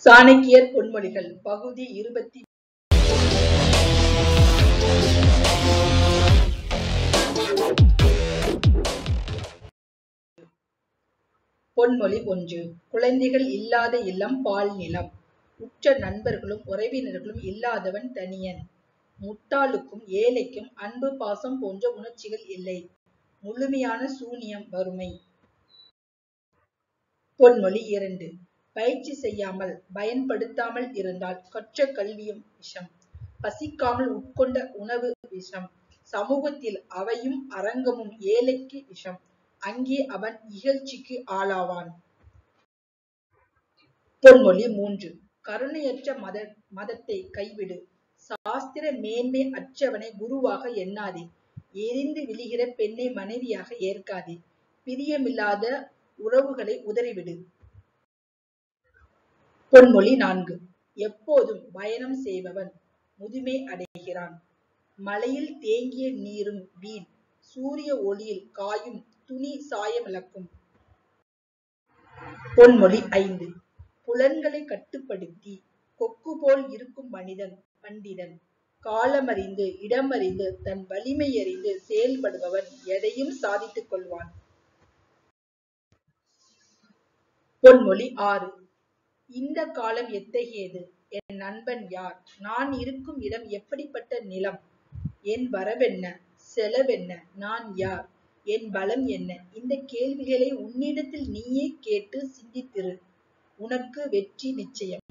சாணக்கியர் பொன்மொழிகள் பகுதி இருபத்தி பொன்மொழி ஒன்று குழந்தைகள் இல்லாத இல்லம் பால் நிலம் உற்ற நண்பர்களும் உறவினர்களும் இல்லாதவன் தனியன் முட்டாளுக்கும் ஏழைக்கும் அன்பு பாசம் போன்ற உணர்ச்சிகள் இல்லை முழுமையான சூனியம் வறுமை பொன்மொழி இரண்டு பயிற்சி செய்யாமல் பயன்படுத்தாமல் இருந்தால் கற்ற கல்வியும் விஷம் பசிக்காமல் உட்கொண்ட உணவு விஷம் சமூகத்தில் அவையும் அரங்கமும் ஏழைக்கு விஷம் அங்கே அவன் இகழ்ச்சிக்கு ஆளாவான் பொன்மொழி மூன்று கருணையற்ற மத மதத்தை கைவிடு சாஸ்திர மேன்மை அற்றவனை குருவாக எண்ணாதே எரிந்து விழுகிற பெண்ணை மனைவியாக ஏற்காதே பிரியமில்லாத உறவுகளை உதறிவிடு பொன்மொழி நான்கு எப்போதும் பயணம் செய்பவன் முதுமை அடைகிறான் மலையில் தேங்கிய நீரும் வீண் சூரிய ஒளியில் காயும் துணி சாயமிழக்கும் பொன்மொழி ஐந்து புலன்களை கட்டுப்படுத்தி கொக்கு போல் இருக்கும் மனிதன் பண்டிதன் காலமறிந்து இடமறிந்து தன் வலிமை அறிந்து செயல்படுபவன் எதையும் சாதித்துக் கொள்வான் பொன்மொழி ஆறு இந்த காலம் எத்தகையது என் நண்பன் யார் நான் இருக்கும் இடம் எப்படிப்பட்ட நிலம் என் வரவென்ன செலவென்ன நான் யார் என் பலம் என்ன இந்த கேள்விகளை உன்னிடத்தில் நீயே கேட்டு சிந்தித்திரு உனக்கு வெற்றி நிச்சயம்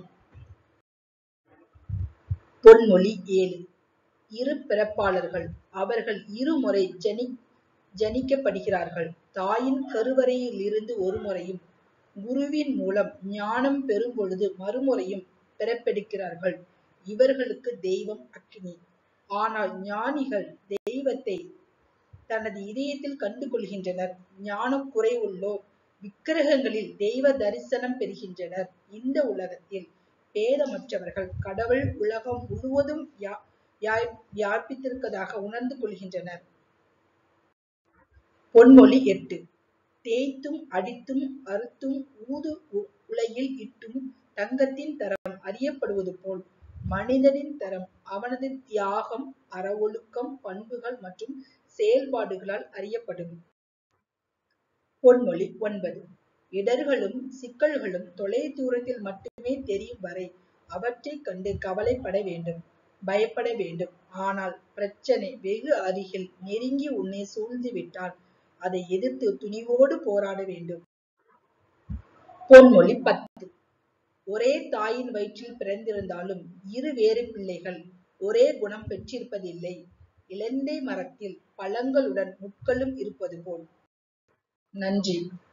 பொன்மொழி ஏழு இரு பிறப்பாளர்கள் அவர்கள் இருமுறை ஜனி ஜனிக்கப்படுகிறார்கள் தாயின் கருவறையில் இருந்து ஒரு முறையும் குருவின் மூலம் ஞானம் பெறும் பொழுது மறுமுறையும் பிறப்பெடுக்கிறார்கள் இவர்களுக்கு தெய்வம் அக்னி ஆனால் ஞானிகள் தெய்வத்தை தனது இதயத்தில் கண்டு கொள்கின்றனர் ஞான குறைவுள்ளோர் விக்கிரகங்களில் தெய்வ தரிசனம் பெறுகின்றனர் இந்த உலகத்தில் பேதமற்றவர்கள் கடவுள் உலகம் முழுவதும் வியாபித்திருப்பதாக உணர்ந்து கொள்கின்றனர் பொன்மொழி எட்டு தேய்த்தும் அடித்தும் அறுத்தும் ஊது உலையில் இட்டும் தங்கத்தின் தரம் அறியப்படுவது போல் மனிதனின் தரம் அவனது தியாகம் அறவொழுக்கம் பண்புகள் மற்றும் செயல்பாடுகளால் அறியப்படும் பொன்மொழி ஒன்பது இடர்களும் சிக்கல்களும் தொலை தூரத்தில் மட்டுமே தெரியும் வரை அவற்றை கண்டு கவலைப்பட வேண்டும் பயப்பட வேண்டும் ஆனால் பிரச்சனை வெகு அருகில் நெருங்கி உன்னை சூழ்ந்து விட்டால் அதை எதிர்த்து துணிவோடு போராட வேண்டும் பொன்மொழி பத்து ஒரே தாயின் வயிற்றில் பிறந்திருந்தாலும் இரு வேறு பிள்ளைகள் ஒரே குணம் பெற்றிருப்பதில்லை இலந்தை மரத்தில் பழங்களுடன் முட்களும் இருப்பது போல் நன்றி